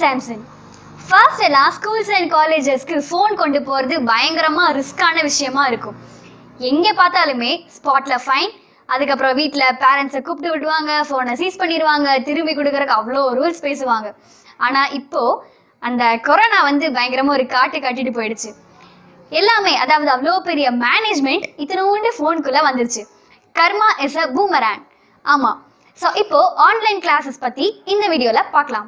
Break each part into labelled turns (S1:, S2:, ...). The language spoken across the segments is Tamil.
S1: சாம்சன் ஃபர்ஸ்ட் எல்லாம் ஸ்கூல்ஸ் அண்ட் காலேஜஸ்க்கு ஃபோன் கொண்டு போகிறது பயங்கரமாக ரிஸ்கான விஷயமா இருக்கும் எங்கே பார்த்தாலுமே ஸ்பாட்டில் ஃபைன் அதுக்கப்புறம் வீட்டில் பேரண்ட்ஸை கூப்பிட்டு விடுவாங்க ஃபோனை சீஸ் பண்ணிடுவாங்க திரும்பி கொடுக்கறதுக்கு அவ்வளோ ரூல்ஸ் பேசுவாங்க ஆனால் இப்போ அந்த கொரோனா வந்து பயங்கரமாக ஒரு காட்டு காட்டிட்டு போயிடுச்சு எல்லாமே அதாவது அவ்வளோ பெரிய மேனேஜ்மெண்ட் இத்தனோண்டு ஃபோனுக்குள்ளே வந்துருச்சு கர்மா இஸ் அ பூமரான் ஆமாம் ஸோ இப்போ ஆன்லைன் கிளாஸஸ் பற்றி இந்த வீடியோவில் பார்க்கலாம்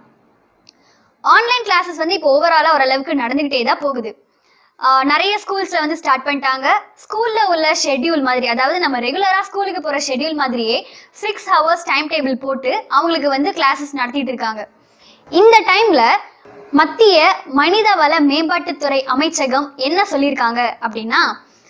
S1: ஆன்லைன் கிளாஸஸ் வந்து இப்போ ஓவராலாக ஓரளவுக்கு நடந்துக்கிட்டே தான் போகுது ஆஹ் நிறைய ஸ்கூல்ஸில் வந்து ஸ்டார்ட் பண்ணிட்டாங்க ஸ்கூலில் உள்ள ஷெட்யூல் மாதிரி அதாவது நம்ம ரெகுலராக ஸ்கூலுக்கு போகிற ஷெட்யூல் மாதிரியே சிக்ஸ் ஹவர்ஸ் டைம் டேபிள் போட்டு அவங்களுக்கு வந்து கிளாஸஸ் நடத்திட்டு இருக்காங்க இந்த டைமில் மத்திய மனிதவள மேம்பாட்டுத்துறை அமைச்சகம் என்ன சொல்லியிருக்காங்க அப்படின்னா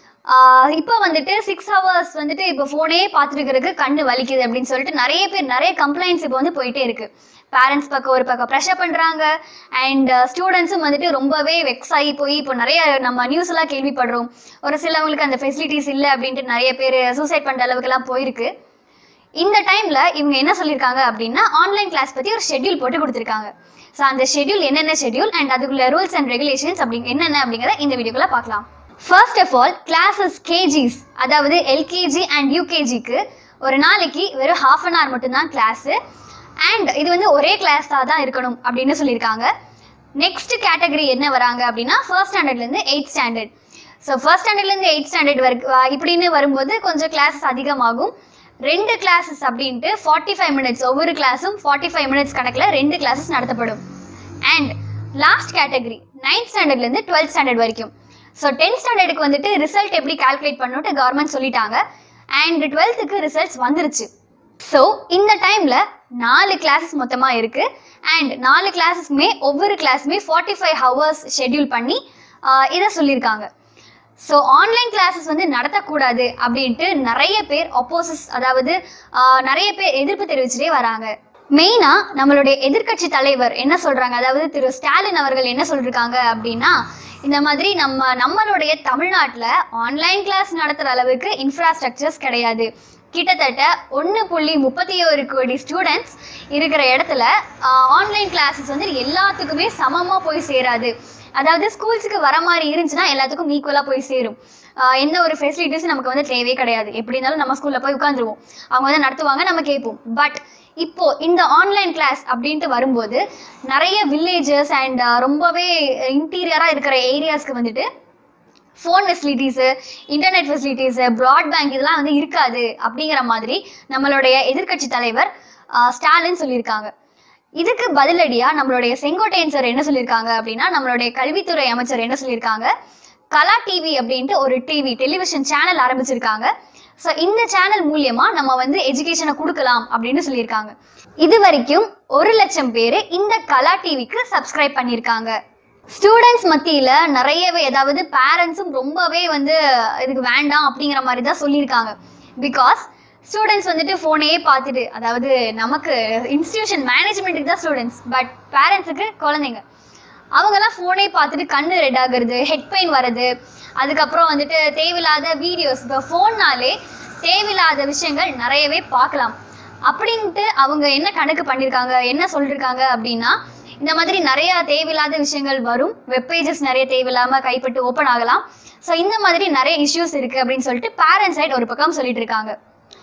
S1: ஆஹ் இப்போ வந்துட்டு சிக்ஸ் ஹவர்ஸ் வந்துட்டு இப்போ ஃபோனே பார்த்துருக்கிறதுக்கு கண்ணு வலிக்குது அப்படின்னு சொல்லிட்டு நிறைய பேர் நிறைய கம்ப்ளைண்ட்ஸ் இப்போ வந்து போயிட்டே இருக்கு பேரண்ட்ஸ் பக்கம் ஒரு பக்கம் ப்ரெஷர் பண்ணுறாங்க அண்ட் ஸ்டூடெண்ட்ஸும் வந்துட்டு ரொம்பவே வெக்ஸ் ஆகி போய் இப்போ நிறைய நம்ம நியூஸ் எல்லாம் கேள்விப்படுறோம் ஒரு சிலவங்களுக்கு அந்த ஃபெசிலிட்டிஸ் இல்லை அப்படின்ட்டு நிறைய பேர் சூசைட் பண்ணுற அளவுக்குலாம் போயிருக்கு இந்த டைம்ல இவங்க என்ன சொல்லியிருக்காங்க அப்படின்னா ஆன்லைன் கிளாஸ் பத்தி ஒரு ஷெட்யூல் போட்டு கொடுத்துருக்காங்க ஸோ அந்த ஷெட்யூல் என்னென்ன ஷெட்யூல் அண்ட் அதுக்குள்ள ரூல்ஸ் அண்ட் ரெகுலேஷன்ஸ் அப்படி என்னென்ன அப்படிங்கிறத இந்த வீடியோக்குள்ள பார்க்கலாம் first of all classes KGs அதாவது எல்கேஜி அண்ட் யூகேஜிக்கு ஒரு நாளைக்கு வெறும் ஹாஃப் அன் ஹவர் மட்டும்தான் கிளாஸு அண்ட் இது வந்து ஒரே கிளாஸாக தான் இருக்கணும் அப்படின்னு சொல்லியிருக்காங்க நெக்ஸ்ட் கேட்டகரி என்ன வராங்க அப்படின்னா ஃபர்ஸ்ட் ஸ்டாண்டர்ட்லேருந்து எயிட் ஸ்டாண்டர்ட் ஸோ ஃபர்ஸ்ட் ஸ்டாண்டர்ட்லேருந்து எயிட் ஸ்டாண்டர்ட் வரைக்கும் இப்படின்னு வரும்போது கொஞ்சம் கிளாஸஸ் அதிகமாகும் ரெண்டு கிளாஸஸ் அப்படின்ட்டு ஃபார்ட்டி ஃபைவ் மினிட்ஸ் ஒவ்வொரு கிளாஸும் ஃபார்ட்டி ஃபைவ் மினிட்ஸ் கணக்கில் ரெண்டு கிளாஸஸ் நடத்தப்படும் அண்ட் லாஸ்ட் கேட்டகரி நைன்த் ஸ்டாண்டர்ட்லேருந்து டுவெல்த் ஸ்டாண்டர்ட் வரைக்கும் ஸோ டென்த் ஸ்டாண்டர்டுக்கு வந்துட்டு ரிசல்ட் எப்படி கால்குலேட் பண்ணணுட்டு கவர்மெண்ட் சொல்லிட்டாங்க அண்ட் டுவெல்த்துக்கு ரிசல்ட்ஸ் வந்துருச்சு ஸோ இந்த டைமில் நாலு கிளாஸஸ் மொத்தமாக இருக்குது அண்ட் நாலு கிளாஸஸ்மே ஒவ்வொரு கிளாஸுமே ஃபார்ட்டி ஃபைவ் ஹவர்ஸ் ஷெட்யூல் பண்ணி ஆஹ் இதை சொல்லியிருக்காங்க ஸோ ஆன்லைன் கிளாஸஸ் வந்து நடத்தக்கூடாது அப்படின்ட்டு நிறைய பேர் ஒப்போசிஸ் அதாவது ஆஹ் நிறைய பேர் எதிர்ப்பு தெரிவிச்சுட்டே வராங்க மெயினாக நம்மளுடைய எதிர்க்கட்சி தலைவர் என்ன சொல்கிறாங்க அதாவது திரு ஸ்டாலின் அவர்கள் என்ன சொல்லியிருக்காங்க அப்படின்னா இந்த மாதிரி நம்ம நம்மளுடைய தமிழ்நாட்டில் ஆன்லைன் கிளாஸ் நடத்துகிற அளவுக்கு இன்ஃப்ராஸ்ட்ரக்சர்ஸ் கிடையாது கிட்டத்தட்ட ஒன்று புள்ளி முப்பத்தி ஒரு கோடி ஸ்டூடெண்ட்ஸ் இருக்கிற இடத்துல ஆன்லைன் கிளாஸஸ் வந்து எல்லாத்துக்குமே சமமாக போய் சேராது அதாவது ஸ்கூல்ஸுக்கு வர மாதிரி இருந்துச்சுன்னா எல்லாத்துக்கும் ஈக்குவலாக போய் சேரும் ஆஹ் எந்த ஒரு ஃபெசிலிட்டிஸும் நமக்கு வந்து தேவையே கிடையாது எப்படி இருந்தாலும் நம்ம ஸ்கூலில் போய் உட்காந்துருவோம் அவங்க வந்து நடத்துவாங்க நம்ம கேட்போம் பட் இப்போ இந்த ஆன்லைன் கிளாஸ் அப்படின்ட்டு வரும்போது நிறைய வில்லேஜஸ் அண்ட் ரொம்பவே இன்டீரியராக இருக்கிற ஏரியாஸ்க்கு வந்துட்டு phone facilities internet facilities broadband இதெல்லாம் வந்து இருக்காது அப்படிங்கிற மாதிரி நம்மளுடைய எதிர்க்கட்சி தலைவர் ஆஹ் ஸ்டாலின் சொல்லியிருக்காங்க இதுக்கு பதிலடியாக நம்மளுடைய செங்கோட்டையன் சார் என்ன சொல்லியிருக்காங்க அப்படின்னா நம்மளுடைய கல்வித்துறை அமைச்சர் என்ன சொல்லியிருக்காங்க கலா டிவி அப்படின்ட்டு ஒரு டிவி டெலிவிஷன் சேனல் ஆரம்பிச்சிருக்காங்க ஸோ இந்த சேனல் மூலியமா நம்ம வந்து எஜுகேஷனை கொடுக்கலாம் அப்படின்னு சொல்லியிருக்காங்க இது வரைக்கும் ஒரு லட்சம் பேர் இந்த கலா டிவிக்கு சப்ஸ்கிரைப் பண்ணியிருக்காங்க ஸ்டூடெண்ட்ஸ் மத்தியில் நிறையவே அதாவது பேரண்ட்ஸும் ரொம்பவே வந்து இதுக்கு வேண்டாம் அப்படிங்கிற மாதிரி தான் சொல்லியிருக்காங்க பிகாஸ் ஸ்டூடெண்ட்ஸ் வந்துட்டு ஃபோனையே பார்த்துட்டு அதாவது நமக்கு இன்ஸ்டிடியூஷன் மேனேஜ்மெண்ட்டுக்கு தான் ஸ்டூடெண்ட்ஸ் பட் பேரண்ட்ஸுக்கு குழந்தைங்க அவங்கெல்லாம் ஃபோனே பார்த்துட்டு கண்ணு ரெட் ஆகுறது ஹெட் பெயின் வர்றது அதுக்கப்புறம் வந்துட்டு தேவையில்லாத வீடியோஸ் இப்போ ஃபோன்னாலே தேவையில்லாத விஷயங்கள் நிறையவே பார்க்கலாம் அப்படின்ட்டு அவங்க என்ன கணக்கு பண்ணியிருக்காங்க என்ன சொல்லியிருக்காங்க அப்படின்னா இந்த மாதிரி நிறைய தேவையில்லாத விஷயங்கள் வரும் வெப் பேஜஸ் நிறைய தேவையில்லாமல் கைப்பட்டு ஓப்பன் ஆகலாம் ஸோ இந்த மாதிரி நிறைய இஷ்யூஸ் இருக்குது அப்படின்னு சொல்லிட்டு பேரண்ட்ஸ் சைட் ஒரு பக்கம் சொல்லிட்டு இருக்காங்க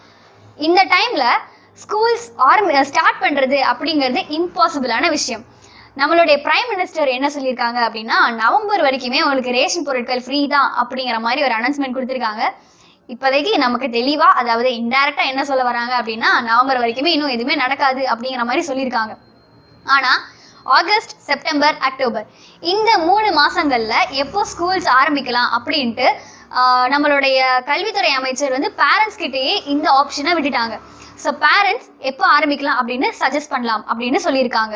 S1: இந்த டைம்ல ஸ்கூல்ஸ் ஆரம்பி ஸ்டார்ட் பண்றது அப்படிங்கிறது இம்பாசிபிளான விஷயம் நம்மளுடைய பிரைம் மினிஸ்டர் என்ன சொல்லியிருக்காங்க அப்படின்னா நவம்பர் வரைக்குமே உங்களுக்கு ரேஷன் பொருட்கள் ஃப்ரீ தான் அப்படிங்கிற மாதிரி ஒரு அனௌன்ஸ்மெண்ட் கொடுத்துருக்காங்க இப்போதைக்கு நமக்கு தெளிவா அதாவது இன்டைரக்டா என்ன சொல்ல வராங்க அப்படின்னா நவம்பர் வரைக்குமே இன்னும் எதுவுமே நடக்காது அப்படிங்கிற மாதிரி சொல்லியிருக்காங்க ஆனா ஆகஸ்ட் செப்டம்பர் அக்டோபர் இந்த மூணு மாசங்கள்ல எப்போ ஸ்கூல்ஸ் ஆரம்பிக்கலாம் அப்படின்ட்டு ஆஹ், நம்மளுடைய கல்வித்துறை அமைச்சர் வந்து பேரண்ட்ஸ் கிட்டேயே இந்த ஆப்ஷனை விட்டுட்டாங்க ஸோ பேரண்ட்ஸ் எப்போ ஆரம்பிக்கலாம் அப்படின்னு சஜஸ்ட் பண்ணலாம் அப்படின்னு சொல்லியிருக்காங்க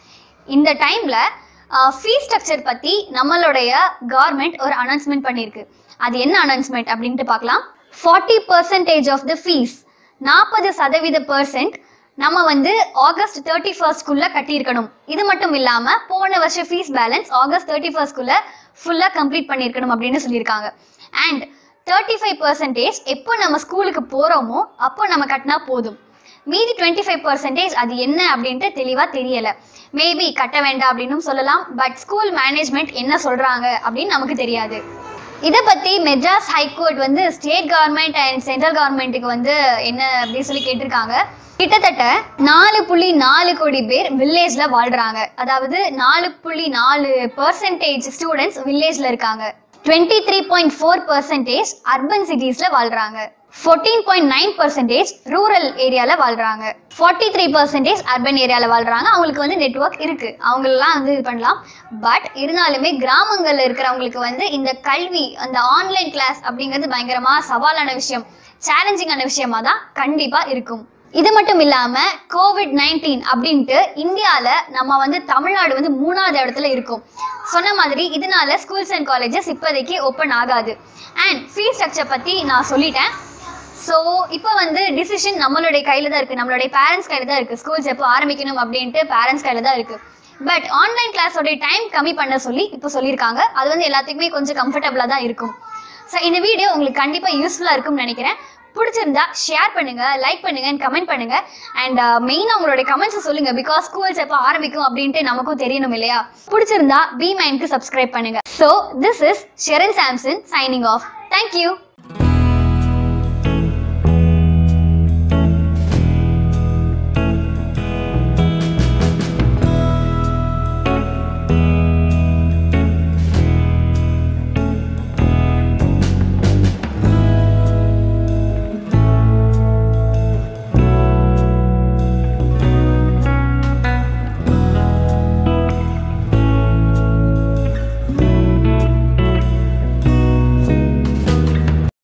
S1: இந்த டைம்ல ஃபீஸ் ஸ்ட்ரக்சர் பத்தி நம்மளுடைய கவர்மெண்ட் ஒரு அனௌன்ஸ்மெண்ட் பண்ணியிருக்கு அது என்ன அனௌன்ஸ்மெண்ட் அப்படின்ட்டு பார்க்கலாம் forty percentage of the fees நாற்பது சதவீத பர்சன்ட் நம்ம வந்து ஆகஸ்ட் தேர்ட்டி ஃபர்ஸ்ட்குள்ள கட்டியிருக்கணும் இது மட்டும் இல்லாம போன வருஷம் ஃபீஸ் பேலன்ஸ் ஆகஸ்ட் தேர்ட்டி ஃபர்ஸ்ட்குள்ள ஃபுல்லாக கம்ப்ளீட் பண்ணியிருக்கணும் அப்படின்னு சொல்லியிருக்காங்க அண்ட் தேர்ட்டி ஃபைவ் பர்சன்டேஜ் எப்போ நம்ம ஸ்கூலுக்கு போகிறோமோ அப்போ நம்ம கட்டினா போதும் மீதி டுவெண்ட்டி ஃபைவ் பர்சன்டேஜ் அது என்ன அப்படின்ட்டு தெளிவாக தெரியல மேபி கட்ட வேண்டாம் அப்படின்னும் சொல்லலாம் பட் ஸ்கூல் மேனேஜ்மெண்ட் என்ன சொல்றாங்க அப்படின்னு நமக்கு தெரியாது இதை பத்தி மெட்ராஸ் ஹைகோர்ட் வந்து ஸ்டேட் கவர்மெண்ட் அண்ட் சென்ட்ரல் கவர்மெண்ட்டுக்கு வந்து என்ன அப்படின்னு சொல்லி கேட்டிருக்காங்க கிட்டத்தட்ட நாலு புள்ளி நாலு கோடி பேர் வில்லேஜ்ல வாழ்றாங்க அதாவது நாலு புள்ளி நாலு பர்சன்டேஜ் ஸ்டூடெண்ட்ஸ் வில்லேஜ்ல இருக்காங்க twenty three point four percentage urban சிட்டிஸ்ல வாழ்றாங்க fourteen point nine percentage rural ஏரியால வாழ்றாங்க ஃபார்ட்டி த்ரீ பர்சன்டேஜ் அர்பன் ஏரியால வாழ்றாங்க அவங்களுக்கு வந்து நெட்ஒர்க் இருக்கு அவங்களெல்லாம் வந்து இது பண்ணலாம் பட் இருந்தாலுமே கிராமங்கள்ல இருக்கிறவங்களுக்கு வந்து இந்த கல்வி அந்த ஆன்லைன் கிளாஸ் அப்படிங்கிறது பயங்கரமா சவாலான விஷயம் சேலஞ்சிங்கான விஷயமா தான் கண்டிப்பா இருக்கும் இது மட்டும் இல்லாம கோவிட் நைன்டீன் அப்படின்ட்டு இந்தியால நம்ம வந்து தமிழ்நாடு வந்து மூணாவது இடத்துல இருக்கும் சொன்ன மாதிரி இதனால ஸ்கூல்ஸ் அண்ட் காலேஜஸ் இப்போதைக்கு ஓப்பன் ஆகாது அண்ட் ஃபீஸ் ஸ்ட்ரக்சர் பத்தி நான் சொல்லிட்டேன் ஸோ இப்போ வந்து டிசிஷன் நம்மளுடைய கையில் தான் இருக்குது நம்மளுடைய பேரண்ட்ஸ் கையில் தான் இருக்குது ஸ்கூல்ஸ் எப்போ ஆரம்பிக்கணும் அப்படின்ட்டு பேரண்ட்ஸ் கையில் தான் இருக்குது பட் ஆன்லைன் கிளாஸோடைய டைம் கம்மி பண்ண சொல்லி இப்போ சொல்லியிருக்காங்க அது வந்து எல்லாத்துக்குமே கொஞ்சம் கம்ஃபர்டபுளாக தான் இருக்கும் ஸோ இந்த வீடியோ உங்களுக்கு கண்டிப்பாக யூஸ்ஃபுல்லாக இருக்கும்னு நினைக்கிறேன் பிடிச்சிருந்தா ஷேர் பண்ணுங்க லைக் பண்ணுங்க அண்ட் கமெண்ட் பண்ணுங்க அண்ட் மெயினாக உங்களுடைய கமெண்ட்ஸ் சொல்லுங்க பிகாஸ் ஸ்கூல்ஸ் எப்போ ஆரம்பிக்கும் அப்படின்ட்டு நமக்கும் தெரியணும் இல்லையா பிடிச்சிருந்தா பி மைண்ட்க்கு சப்ஸ்கிரைப் பண்ணுங்க so this is Sharon Samson signing off thank you